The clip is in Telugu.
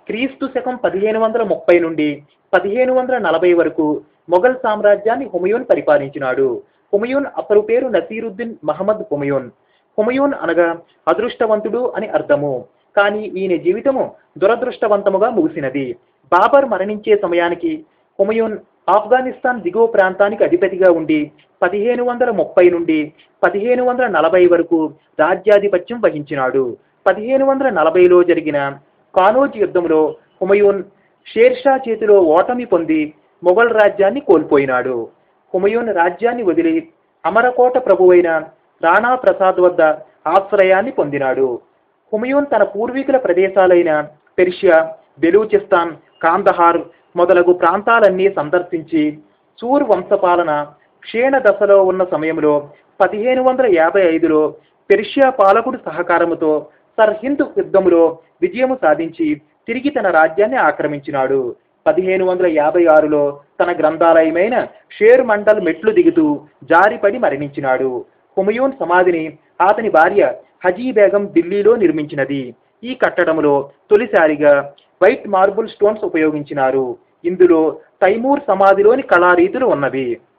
క్రీస్తు శకం పదిహేను వందల ముప్పై నుండి పదిహేను వందల నలభై వరకు మొఘల్ సామ్రాజ్యాన్ని హుమయూన్ పరిపాలించినాడు హుమయూన్ అసలు పేరు నసీరుద్దీన్ మహమ్మద్ హుమయూన్ హుమయూన్ అనగా అదృష్టవంతుడు అని అర్థము కానీ ఈయన జీవితము దురదృష్టవంతముగా ముగిసినది బాబర్ మరణించే సమయానికి హుమయూన్ ఆఫ్ఘనిస్తాన్ దిగువ ప్రాంతానికి అధిపతిగా ఉండి పదిహేను వందల ముప్పై నుండి పదిహేను వందల నలభై వరకు రాజ్యాధిపత్యం వహించినాడు పదిహేను వందల నలభైలో జరిగిన కానోజ్ యుద్ధంలో హుమయూన్ షేర్షా చేతిలో ఓటమి పొంది మొఘల్ రాజ్యాన్ని కోల్పోయినాడు హుమయూన్ రాజ్యాన్ని వదిలి అమరకోట ప్రభువైన రాణా ప్రసాద్ వద్ద ఆశ్రయాన్ని పొందినాడు హుమయూన్ తన పూర్వీకుల ప్రదేశాలైన పెర్షియా బెలూచిస్తాన్ కాందహార్ మొదలగు ప్రాంతాలన్నీ సందర్శించి సూర్ వంశపాలన క్షీణ దశలో ఉన్న సమయంలో పదిహేను వందల యాభై ఐదులో పెర్షియా పాలకుడి సహకారముతో సర్హింద్ యుద్ధములో విజయము సాధించి తిరిగి తన రాజ్యాన్ని ఆక్రమించినాడు పదిహేను వందల యాభై ఆరులో తన గ్రంథాలయమైన షేర్ మండల్ మెట్లు దిగుతూ జారిపడి మరణించినాడు హుమయూన్ సమాధిని అతని భార్య హజీ బేగం ఢిల్లీలో నిర్మించినది ఈ కట్టడంలో తొలిసారిగా వైట్ మార్బుల్ స్టోన్స్ ఉపయోగించినారు ఇందులో తైమూర్ సమాధిలోని కళారీతులు ఉన్నవి